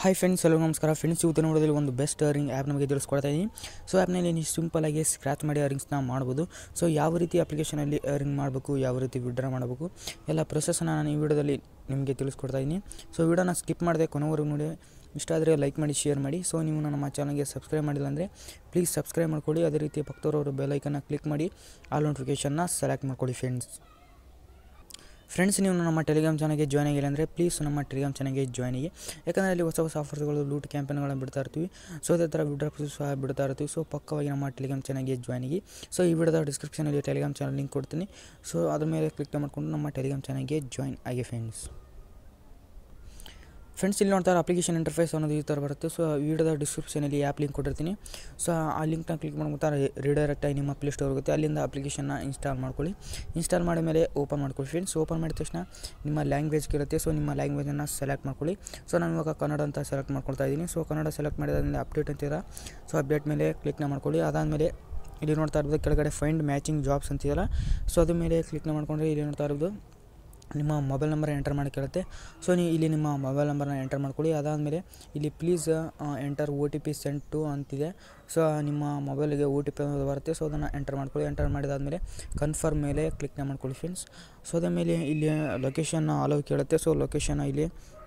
hi friends ಎಲ್ಲರಿಗೂ ನಮಸ್ಕಾರ friends ಇವತ್ತು ನೋಡೋದ್ರಲ್ಲಿ ಒಂದು ಬೆಸ್ಟ್ ಅರ್ನಿಂಗ್ ಆ್ಯಪ್ ನಮಗೆ ತಿಳಿಸ್ಕೊಡ್ತಾ ಇದ್ದೀನಿ ಸೊ ಆ್ಯಪ್ನಲ್ಲಿ ನೀವು ಸಿಂಪಲಾಗಿ ಸ್ಕ್ರ್ಯಾಚ್ ಮಾಡಿ ಅರ್ನಿಂಗ್ಸ್ನ ಮಾಡ್ಬೋದು ಸೊ ಯಾವ ರೀತಿ ಅಪ್ಲಿಕೇಶನಲ್ಲಿ ಅರ್ನಿಂಗ್ ಮಾಡಬೇಕು ಯಾವ ರೀತಿ ವಿಡ್ರಾ ಮಾಡಬೇಕು ಎಲ್ಲ ಪ್ರೊಸೆಸ್ನ ನಾನು ಈ ವಿಡಿಯೋದಲ್ಲಿ ನಿಮಗೆ ತಿಳಿಸ್ಕೊಡ್ತಾ ಇದ್ದೀನಿ ಸೊ ವಿಡಿಯೋನ ಸ್ಕಿಪ್ ಮಾಡಿದೆ ಕೊನೆವರೆಗೂ ನೋಡಿ ಇಷ್ಟ ಆದರೆ ಲೈಕ್ ಮಾಡಿ ಶೇರ್ ಮಾಡಿ ಸೊ ನೀವು ನಮ್ಮ ಚಾನಲ್ಗೆ ಸಬ್ಸ್ಕ್ರೈಬ್ ಮಾಡಿಲ್ಲ ಅಂದರೆ ಪ್ಲೀಸ್ ಸಬ್ಸ್ಕ್ರೈಬ್ ಮಾಡ್ಕೊಳ್ಳಿ ಅದೇ ರೀತಿ ಪಕ್ಕದವರು ಬೆಲ್ಲೈಕನ್ನ ಕ್ಲಿಕ್ ಮಾಡಿ ಆಲ್ ನೋಟಿಫಿಕೇಷನ್ನ ಸೆಲೆಕ್ಟ್ ಮಾಡ್ಕೊಳ್ಳಿ ಫ್ರೆಂಡ್ಸ್ ಫ್ರೆಂಡ್ಸ್ ನೀವು ನಮ್ಮ ಟೆಲಿಗ್ರಾಮ್ ಚಾನಲ್ಗೆ ಜಾಯ್ನ್ ಆಗಿಲ್ಲ ಅಂದರೆ ಪ್ಲೀಸ್ ನಮ್ಮ ಟೆಲಿಗ್ರಾಮ್ ಚಾನಲ್ಗೆ ಜಾಯ್ನ್ ಆಗಿ ಯಾಕಂದರೆ ಅಲ್ಲಿ ಹೊಸ ಹೊಸ ಆಫರ್ಸ್ಗಳು ಲೂಟ್ ಕ್ಯಾಂಪೇನ್ಗಳನ್ನು ಬಿಡ್ತಾ ಇರ್ತೀವಿ ಸೊ ಅದೇ ಥರ ವಿಡ್ರಾ ಸಹ ಬಿಡ್ತಾ ಇರ್ತೀವಿ ಸೊ ಪಕ್ಕವಾಗಿ ನಮ್ಮ ಟೆಲಿಗ್ರಾಮ್ ಚಾನಲ್ಗೆ ಜಾಯ್ನ್ ಆಗಿ ಸೊ ಈ ವಿಡಿಯೋದ ಡಿಸ್ಕ್ರಿಪ್ಷನಲ್ಲಿ ಟೆಲಿಗ್ರಾಮ್ ಚಾನಲ್ ಲಿಂಕ್ ಕೊಡ್ತೀನಿ ಸೊ ಅದ್ರ ಮೇಲೆ ಕ್ಲಿಕ್ ಮಾಡಿಕೊಂಡು ನಮ್ಮ ಟೆಲಿಗ್ರಾಮ್ ಚಾನಲ್ಗೆ ಜಾಯ್ನ್ ಆಗಿ ಫ್ರೆಂಡ್ಸ್ ಫ್ರೆಂಡ್ಸ್ ಇಲ್ಲಿ ನೋಡ್ತಾರೆ ಅಪ್ಲಿಕೇಶನ್ ಇಂಟರ್ಫೇಸ್ ಅನ್ನೋದು ಈ ಥರ ಬರುತ್ತೆ ಸೊ ವಿಡಿಯೋದ ಡಿಸ್ಕ್ರಿಪ್ಷನಲ್ಲಿ ಆ್ಯಪ್ ಲಿಂಕ್ ಕೊಟ್ಟಿರ್ತೀನಿ ಸೊ ಆ ಲಿಂಕ್ನ ಕ್ಲಿಕ್ ಮಾಡ್ಕೊತಾ ರಿಡೈರೆಕ್ಟ್ ಆಗಿ ನಿಮ್ಮ ಪ್ಲೇ ಸ್ಟೋರ್ ಹೋಗುತ್ತೆ ಅಲ್ಲಿಂದ ಅಪ್ಲಿಕೇಶನ್ನ ಇನ್ಸ್ಟಾಲ್ ಮಾಡ್ಕೊಳ್ಳಿ ಇನ್ಸ್ಟಾಲ್ ಮಾಡಿದ ಮೇಲೆ ಓಪನ್ ಮಾಡ್ಕೊಳ್ಳಿ ಫ್ರೆಂಡ್ಸ್ ಓಪನ್ ಮಾಡಿದ ತಕ್ಷಣ ನಿಮ್ಮ ಲ್ಯಾಂಗ್ವೇಜ್ ಇರುತ್ತೆ ಸೊ ನಿಮ್ಮ ಲ್ಯಾಂಗ್ವೇಜನ್ನು ಸೆಲೆಕ್ಟ್ ಮಾಡ್ಕೊಳ್ಳಿ ಸೊ ನಾನು ಇವಾಗ ಕನ್ನಡ ಅಂತ ಸೆಲೆಕ್ಟ್ ಮಾಡ್ಕೊಳ್ತಾ ಇದ್ದೀನಿ ಸೊ ಕನ್ನಡ ಸೆಲೆಕ್ಟ್ ಮಾಡಿದಾದ್ಮೇಲೆ ಅಪ್ಡೇಟ್ ಅಂತೀರ ಸೊ ಅಪ್ಡೇಟ್ ಮೇಲೆ ಕ್ಲಿಕ್ನ ಮಾಡ್ಕೊಳ್ಳಿ ಅದಾದಮೇಲೆ ಇಲ್ಲಿ ನೋಡ್ತಾ ಇರ್ಬೋದು ಕೆಳಗಡೆ ಫೈಂಡ್ ಮ್ಯಾಚಿಂಗ್ ಜಾಬ್ಸ್ ಅಂತಿದೆಯಲ್ಲ ಸೊ ಅದ್ರ ಮೇಲೆ ಕ್ಲಿಕ್ನ ಮಾಡ್ಕೊಂಡ್ರೆ ಇಲ್ಲಿ ನೋಡ್ತಾ ಇರೋದು ನಿಮ್ಮ ಮೊಬೈಲ್ ನಂಬರ್ ಎಂಟರ್ ಮಾಡಿ ಕೇಳುತ್ತೆ ಸೊ ನೀವು ಇಲ್ಲಿ ನಿಮ್ಮ ಮೊಬೈಲ್ ನಂಬರ್ನ ಎಂಟರ್ ಮಾಡ್ಕೊಳ್ಳಿ ಅದಾದಮೇಲೆ ಇಲ್ಲಿ please enter O T P sent to ಅಂತಿದೆ ಸೊ ನಿಮ್ಮ ಮೊಬೈಲಿಗೆ ಒ ಟಿ ಪಿ ಅನ್ನೋದು ಬರುತ್ತೆ ಸೊ ಅದನ್ನು ಎಂಟರ್ ಮಾಡ್ಕೊಳ್ಳಿ ಎಂಟರ್ ಮಾಡಿದಾದಮೇಲೆ ಕನ್ಫರ್ಮ್ ಮೇಲೆ ಕ್ಲಿಕ್ನ ಮಾಡ್ಕೊಳ್ಳಿ ಫ್ರೆಂಡ್ಸ್ ಸೊ ಅದ ಮೇಲೆ ಇಲ್ಲಿ ಲೊಕೇಶನ್ ಅಲೋ ಕೇಳುತ್ತೆ ಸೊ ಲೊಕೇಶನ್ ಇಲ್ಲಿ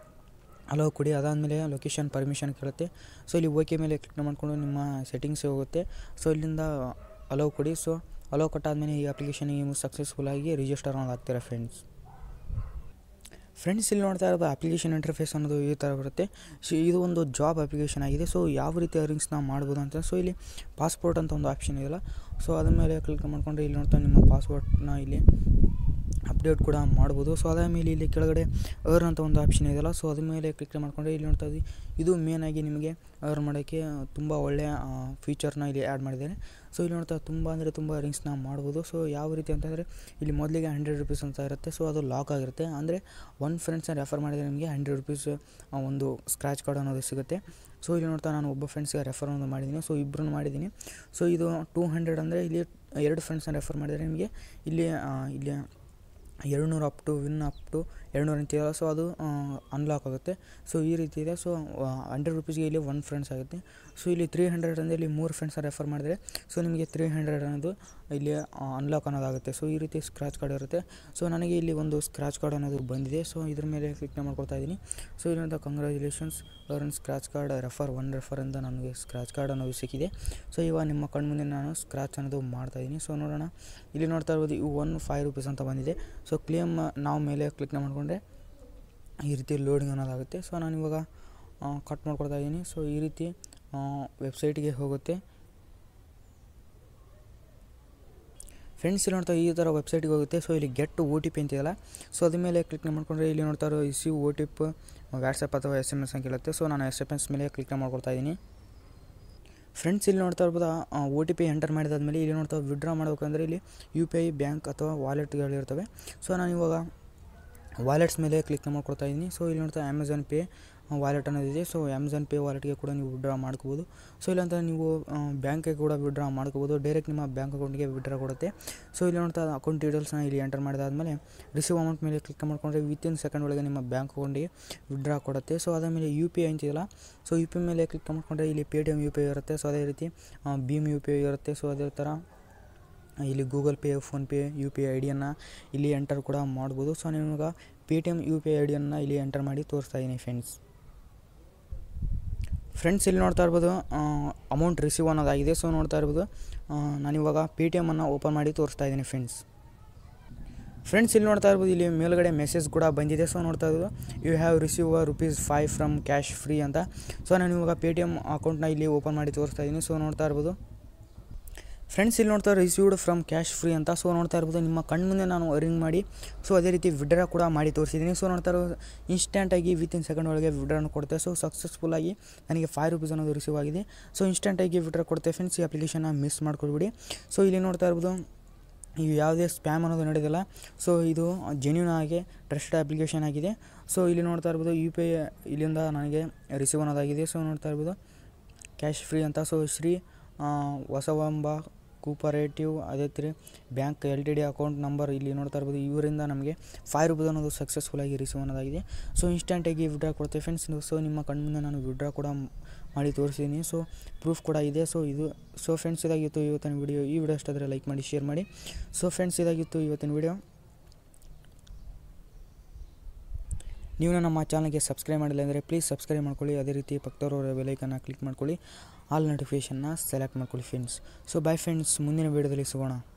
ಅಲೋ ಕೊಡಿ ಅದಾದಮೇಲೆ ಲೊಕೇಶನ್ ಪರ್ಮಿಷನ್ ಕೇಳುತ್ತೆ ಸೊ ಇಲ್ಲಿ ಓಕೆ ಮೇಲೆ ಕ್ಲಿಕ್ ಮಾಡಿಕೊಂಡು ನಿಮ್ಮ ಸೆಟ್ಟಿಂಗ್ಸ್ ಹೋಗುತ್ತೆ ಸೊ ಇಲ್ಲಿಂದ ಅಲೋ ಕೊಡಿ ಸೊ ಅಲೋ ಕೊಟ್ಟಾದಮೇಲೆ ಈ ಅಪ್ಲಿಕೇಶನ್ ನೀವು ಸಕ್ಸಸ್ಫುಲ್ಲಾಗಿ ರಿಜಿಸ್ಟರ್ ಆಗ್ತೀರಾ ಫ್ರೆಂಡ್ಸ್ ಫ್ರೆಂಡ್ಸ್ ಇಲ್ಲಿ ನೋಡ್ತಾ ಇರೋದು ಅಪ್ಲಿಕೇಶನ್ ಇಂಟರ್ಫೇಸ್ ಅನ್ನೋದು ಈ ಥರ ಬರುತ್ತೆ ಸೊ ಇದು ಒಂದು ಜಾಬ್ ಅಪ್ಲಿಕೇಶನ್ ಆಗಿದೆ ಸೊ ಯಾವ ರೀತಿ ಅರ್ನಿಂಗ್ಸ್ನ ಮಾಡ್ಬೋದು ಅಂತ ಸೊ ಇಲ್ಲಿ ಪಾಸ್ಪೋರ್ಟ್ ಅಂತ ಒಂದು ಆಪ್ಷನ್ ಇದೆಯಲ್ಲ ಸೊ ಅದ್ರ ಮೇಲೆ ಕ್ಲಿಕ್ ಮಾಡಿಕೊಂಡ್ರೆ ಇಲ್ಲಿ ನೋಡ್ತಾ ನಿಮ್ಮ ಪಾಸ್ಪೋರ್ಟ್ನ ಇಲ್ಲಿ ಅಪ್ಡೇಟ್ ಕೂಡ ಮಾಡ್ಬೋದು ಸೊ ಅದಾದಮೇಲೆ ಇಲ್ಲಿ ಕೆಳಗಡೆ ಅರ್ನ್ ಅಂತ ಒಂದು ಆಪ್ಷನ್ ಇದೆಯಲ್ಲ ಸೊ ಅದ್ರ ಮೇಲೆ ಕ್ಲಿಕ್ ಮಾಡಿಕೊಂಡ್ರೆ ಇಲ್ಲಿ ನೋಡ್ತಾ ಇದ್ದೀವಿ ಇದು ಮೇನಾಗಿ ನಿಮಗೆ ಅರ್ನ್ ಮಾಡೋಕ್ಕೆ ತುಂಬ ಒಳ್ಳೆಯ ಫೀಚರ್ನ ಇಲ್ಲಿ ಆ್ಯಡ್ ಮಾಡಿದ್ದಾರೆ ಸೊ ಇಲ್ಲಿ ನೋಡ್ತಾ ತುಂಬ ಅಂದರೆ ತುಂಬ ರಿಂಗ್ಸ್ನ ಮಾಡ್ಬೋದು ಸೊ ಯಾವ ರೀತಿ ಅಂತಂದರೆ ಇಲ್ಲಿ ಮೊದಲಿಗೆ ಹಂಡ್ರೆಡ್ ರುಪೀಸ್ ಅಂತ ಇರುತ್ತೆ ಸೊ ಅದು ಲಾಕ್ ಆಗಿರುತ್ತೆ ಅಂದರೆ ಒನ್ ಫ್ರೆಂಡ್ಸ್ನ ರೆಫರ್ ಮಾಡಿದರೆ ನಿಮಗೆ ಹಂಡ್ರೆಡ್ ರುಪೀಸ್ ಒಂದು ಸ್ಕ್ರ್ಯಾಚ್ ಕಾರ್ಡ್ ಅನ್ನೋದು ಸಿಗುತ್ತೆ ಸೊ ಇಲ್ಲಿ ನೋಡ್ತಾ ನಾನು ಒಬ್ಬ ಫ್ರೆಂಡ್ಸ್ಗೆ ರೆಫರ್ ಒಂದು ಮಾಡಿದ್ದೀನಿ ಸೊ ಇಬ್ಬರನ್ನು ಮಾಡಿದ್ದೀನಿ ಸೊ ಇದು ಟೂ ಹಂಡ್ರೆಡ್ ಅಂದರೆ ಇಲ್ಲಿ ಎರಡು ಫ್ರೆಂಡ್ಸ್ನ ರೆಫರ್ ಮಾಡಿದರೆ ನಿಮಗೆ ಇಲ್ಲಿ ಇಲ್ಲಿ ಎರಡು ನೂರು up to win up to ಎರಡು ನೂರು ಅಂತಿದೆಯಲ್ಲ ಸೊ ಅದು ಅನ್ಲಾಕ್ ಆಗುತ್ತೆ ಸೊ ಈ ರೀತಿ ಇದೆ ಸೊ ಹಂಡ್ರೆಡ್ ರುಪೀಸ್ಗೆ ಇಲ್ಲಿ ಒನ್ ಫ್ರೆಂಡ್ಸ್ ಆಗುತ್ತೆ ಸೊ ಇಲ್ಲಿ ತ್ರೀ ಹಂಡ್ರೆಡ್ ಅಂದರೆ ಇಲ್ಲಿ ಮೂರು ಫ್ರೆಂಡ್ಸ್ನ ರೆಫರ್ ಮಾಡಿದರೆ ಸೊ ನಿಮಗೆ ತ್ರೀ ಹಂಡ್ರೆಡ್ ಅನ್ನೋದು ಇಲ್ಲಿ ಅನ್ಲಾಕ್ ಅನ್ನೋದಾಗುತ್ತೆ ಸೊ ಈ ರೀತಿ ಸ್ಕ್ರ್ಯಾಚ್ ಕಾರ್ಡ್ ಇರುತ್ತೆ ಸೊ ನನಗೆ ಇಲ್ಲಿ ಒಂದು ಸ್ಕ್ರ್ಯಾಚ್ ಕಾರ್ಡ್ ಅನ್ನೋದು ಬಂದಿದೆ ಸೊ ಇದ್ರ ಮೇಲೆ ಕ್ಲಿಕ್ ಮಾಡ್ಕೊಳ್ತಾ ಇದ್ದೀನಿ ಸೊ ಇಲ್ಲಿಂದ congratulations earn scratch card refer one refer ಅಂತ ನನಗೆ ಸ್ಕ್ರ್ಯಾಚ್ ಕಾರ್ಡ್ ಅನ್ನೋದು ಸಿಕ್ಕಿದೆ ಸೊ ಇವಾಗ ನಿಮ್ಮ ಕಣ್ಮುಂದೆ ನಾನು ಸ್ಕ್ರ್ಯಾಚ್ ಅನ್ನೋದು ಮಾಡ್ತಾಯಿದ್ದೀನಿ ಸೊ ನೋಡೋಣ ಇಲ್ಲಿ ನೋಡ್ತಾ ಇರ್ಬೋದು ಇವು ಒನ್ ಫೈವ್ ರುಪೀಸ್ ಅಂತ ಬಂದಿದೆ ಸೊ ಕ್ಲೇಮ್ ನಾವು ಮೇಲೆ ಕ್ಲಿಕ್ ಮಾಡಿಕೊಂಡ್ರೆ ಈ ರೀತಿ ಲೋಡಿಂಗ್ ಅನ್ನೋದಾಗುತ್ತೆ ಸೊ ನಾನು ಇವಾಗ ಕಟ್ ಮಾಡ್ಕೊಳ್ತಾ ಇದ್ದೀನಿ ಸೊ ಈ ರೀತಿ ವೆಬ್ಸೈಟ್ಗೆ ಹೋಗುತ್ತೆ ಫ್ರೆಂಡ್ಸ್ ಇಲ್ಲಿ ನೋಡ್ತಾ ಈ ಥರ ವೆಬ್ಸೈಟ್ಗೆ ಹೋಗುತ್ತೆ ಸೊ ಇಲ್ಲಿ ಗೆಟ್ ಓ ಟಿ ಪಿ ಅಂತಿದೆಯಲ್ಲ ಸೊ ಅದ್ರ ಮೇಲೆ ಕ್ಲಿಕ್ ಮಾಡ್ಕೊಂಡ್ರೆ ಇಲ್ಲಿ ನೋಡ್ತಾ ಇರೋ issue O T P WhatsApp ಅಥವಾ ಎಸ್ ಎಮ್ ಎಸ್ ಅಂತ ಕೇಳುತ್ತೆ ಸೊ ನಾನು ಎಸ್ ಎಮ್ ಎಸ್ ಮೇಲೆ ಕ್ಲಿಕ್ ಮಾಡ್ಕೊಳ್ತಾ ಇದ್ದೀನಿ ಫ್ರೆಂಡ್ಸ್ ಇಲ್ಲಿ ನೋಡ್ತಾ ಇರ್ಬೋದು ಓ ಟಿ ಪಿ ಎಂಟರ್ ಮಾಡಿದಾದ್ಮೇಲೆ ಇಲ್ಲಿ ನೋಡ್ತಾ ವಿಡ್ರಾ ಮಾಡಬೇಕಂದ್ರೆ ಇಲ್ಲಿ ಯು ಪಿ ಐ ಬ್ಯಾಂಕ್ ಅಥವಾ ವಾಲೆಟ್ಗಳಿರ್ತವೆ ಸೊ ನಾನು ಇವಾಗ ವಾಲೆಟ್ಸ್ ಮೇಲೆ ಕ್ಲಿಕ್ ಮಾಡ್ಕೊಳ್ತಾ ಇದ್ದೀನಿ ಸೊ ಇಲ್ಲಿ ನೋಡ್ತಾ ಅಮೆಝಾನ್ ಪೇ ವಾಲೆಟ್ ಅನ್ನೋದಿದೆ ಸೊ ಅಮೆಝಾನ್ ಪೇ ವಾಲೆಟ್ಗೆ ಕೂಡ ನೀವು ವಿಡ್ರಾ ಮಾಡ್ಕೋಬೋದು ಸೊ ಇಲ್ಲಾಂತ ನೀವು ಬ್ಯಾಂಕಿಗೆ ಕೂಡ ವಿಡ್ರಾ ಮಾಡ್ಕೋಬೋದು ಡೈರೆಕ್ಟ್ ನಿಮ್ಮ ಬ್ಯಾಂಕ್ ಅಕೌಂಟ್ಗೆ ವಿಡ್ರಾ ಕೊಡುತ್ತೆ ಸೊ ಇಲ್ಲಿ ನೋಡ್ತಾ ಅಕೌಂಟ್ ಡೀಟೇಲ್ಸ್ನ ಇಲ್ಲಿ ಎಂಟರ್ ಮಾಡಿದಾದ್ಮೇಲೆ ರಿಸೀವ್ ಅಮೌಂಟ್ ಮೇಲೆ ಕ್ಲಿಕ್ ಮಾಡ್ಕೊಂಡ್ರೆ ವಿತಿನ್ ಸೆಕೆಂಡ್ ಒಳಗೆ ನಿಮ್ಮ ಬ್ಯಾಂಕ್ ಅಕೌಂಟಿಗೆ ವಿಡ್ರಾ ಕೊಡುತ್ತೆ ಸೊ ಅದಾದಮೇಲೆ ಯು ಪಿ ಐ ಅಂತಿದೆಯಲ್ಲ ಸೊ ಯು ಪಿ ಮೇಲೆ ಕ್ಲಿಕ್ ಮಾಡ್ಕೊಂಡ್ರೆ ಇಲ್ಲಿ Paytm U P I ಇರುತ್ತೆ ಸೊ ಅದೇ ರೀತಿ ಭೀಮ್ ಯು ಪಿ ಐ ಇರುತ್ತೆ ಸೊ ಅದೇ ಥರ ಇಲ್ಲಿ Google pay PhonePe U P I I ಡಿಯನ್ನು ಇಲ್ಲಿ ಎಂಟರ್ ಕೂಡ ಮಾಡ್ಬೋದು ಸೊ ನಿಮಗೆ Paytm U P I I ಡಿಯನ್ನು ಇಲ್ಲಿ ಎಂಟರ್ ಮಾಡಿ ತೋರಿಸ್ತಾ ಇದ್ದೀನಿ ಫ್ರೆಂಡ್ಸ್ ಫ್ರೆಂಡ್ಸ್ ಇಲ್ಲಿ ನೋಡ್ತಾ ಇರ್ಬೋದು ಅಮೌಂಟ್ ರಿಸೀವ್ ಅನ್ನೋದಾಗಿದೆ ಸೊ ನೋಡ್ತಾ ಇರ್ಬೋದು ನಾನಿವಾಗ ಪೇ ಟಿ ಎಮನ್ನು ಓಪನ್ ಮಾಡಿ ತೋರಿಸ್ತಾ ಇದ್ದೀನಿ ಫ್ರೆಂಡ್ಸ್ ಫ್ರೆಂಡ್ಸ್ ಇಲ್ಲಿ ನೋಡ್ತಾ ಇರ್ಬೋದು ಇಲ್ಲಿ ಮೇಲ್ಗಡೆ ಮೆಸೇಜ್ ಕೂಡ ಬಂದಿದೆ ಸೊ ನೋಡ್ತಾ ಇರ್ಬೋದು you have receive rupees five from cash free ಅಂತ ಸೊ ನಾನು ಇವಾಗ ಪೇ ಟಿ ಎಮ್ ಅಕೌಂಟ್ನ ಇಲ್ಲಿ ಓಪನ್ ಮಾಡಿ ತೋರಿಸ್ತಾ ಇದ್ದೀನಿ ಸೊ ನೋಡ್ತಾ ಇರ್ಬೋದು ಫ್ರೆಂಡ್ಸ್ ಇಲ್ಲಿ ನೋಡ್ತಾ ರಿಸೀವ್ಡ್ ಫ್ರಮ್ ಕ್ಯಾಶ್ ಫ್ರೀ ಅಂತ ಸೊ ನೋಡ್ತಾ ಇರ್ಬೋದು ನಿಮ್ಮ ಕಣ್ಮುಂದೆ ನಾನು ಅರಿಂಗ್ ಮಾಡಿ ಸೊ ಅದೇ ರೀತಿ ವಿಡ್ರಾ ಕೂಡ ಮಾಡಿ ತೋರಿಸಿದ್ದೀನಿ ಸೊ ನೋಡ್ತಾ ಇರೋದು ಇನ್ಸ್ಟೆಂಟಾಗಿ ವಿತಿನ್ ಸೆಕೆಂಡ್ ಒಳಗೆ ವಿಡ್ರಾನ ಕೊಡುತ್ತೆ ಸೊ ಸಕ್ಸಸ್ಫುಲ್ಲಾಗಿ ನನಗೆ ಫೈವ್ ರುಪೀಸ್ ಅನ್ನೋದು ರಿಸೀವ್ ಆಗಿದೆ ಸೊ ಇನ್ಸ್ಟೆಂಟಾಗಿ ವಿಡ್ರಾ ಕೊಡುತ್ತೆ ಫ್ರೆಂಡ್ಸ್ ಈ ಅಪ್ಲಿಕೇಶನ್ನ ಮಿಸ್ ಮಾಡ್ಕೊಳ್ಬಿಡಿ ಸೊ ಇಲ್ಲಿ ನೋಡ್ತಾ ಇರ್ಬೋದು ಇವು ಯಾವುದೇ ಸ್ಪ್ಯಾಮ್ ಅನ್ನೋದು ನಡೆಯೋದಿಲ್ಲ ಸೊ ಇದು ಜೆನ್ಯೂನ್ ಆಗಿ ಟ್ರಸ್ಟೆಡ್ ಅಪ್ಲಿಕೇಶನ್ ಆಗಿದೆ ಸೊ ಇಲ್ಲಿ ನೋಡ್ತಾ ಇರ್ಬೋದು ಯು ಪಿ ಐ ಇಲ್ಲಿಂದ ನನಗೆ ರಿಸೀವ್ ಅನ್ನೋದಾಗಿದೆ ಸೊ ನೋಡ್ತಾ ಇರ್ಬೋದು ಕ್ಯಾಶ್ ಫ್ರೀ ಅಂತ ಸೊ ಶ್ರೀ ಹೊಸವಂಬ ಕೂಪರೇಟಿವ್ ಅದೇ ರೀತಿ bank L T D account number ಇಲ್ಲಿ ನೋಡ್ತಾ ಇರ್ಬೋದು ಇವರಿಂದ ನಮಗೆ ಫೈವ್ ರುಪೀಸ್ ಅನ್ನೋದು ಸಕ್ಸಸ್ಫುಲ್ಲಾಗಿ ರಿಸೀವ್ ಅನ್ನೋದಾಗಿದೆ ಸೊ ಇನ್ಸ್ಟೆಂಟಾಗಿ ವಿಡ್ರಾ ಕೊಡ್ತೇವೆ ಫ್ರೆಂಡ್ಸ್ ಸೊ ನಿಮ್ಮ ಕಣ್ಮುಂದೆ ನಾನು ವಿಡ್ರಾ ಕೂಡ ಮಾಡಿ ತೋರಿಸಿದ್ದೀನಿ ಸೊ ಪ್ರೂಫ್ ಕೂಡ ಇದೆ ಸೊ ಇದು ಸೊ ಫ್ರೆಂಡ್ಸ್ ಇದಾಗಿತ್ತು ಇವತ್ತಿನ ವಿಡಿಯೋ ಈ ವಿಡಿಯೋ ಇಷ್ಟಾದರೆ ಲೈಕ್ ಮಾಡಿ ಶೇರ್ ಮಾಡಿ ಸೊ ಫ್ರೆಂಡ್ಸ್ ಇದಾಗಿತ್ತು ಇವತ್ತಿನ ವಿಡಿಯೋ ನೀವು ನಮ್ಮ ಚಾನಲ್ಗೆ ಸಬ್ಸ್ಕ್ರೈಬ್ ಮಾಡಿಲ್ಲ ಅಂದರೆ ಪ್ಲೀಸ್ ಸಬ್ಸ್ಕ್ರೈಬ್ ಮಾಡ್ಕೊಳ್ಳಿ ಅದೇ ರೀತಿ ಪಕ್ಕದವರ ಬೆಲೈಕನ್ನ ಕ್ಲಿಕ್ ಮಾಡ್ಕೊಳ್ಳಿ ಆಲ್ ನೋಟಿಫಿಕೇಷನ್ನ ಸೆಲೆಕ್ಟ್ ಮಾಡ್ಕೊಳ್ಳಿ ಫ್ರೆಂಡ್ಸ್ ಸೊ ಬೈ ಫ್ರೆಂಡ್ಸ್ ಮುಂದಿನ ವೀಡಿಯೋದಲ್ಲಿ ಸಿಗೋಣ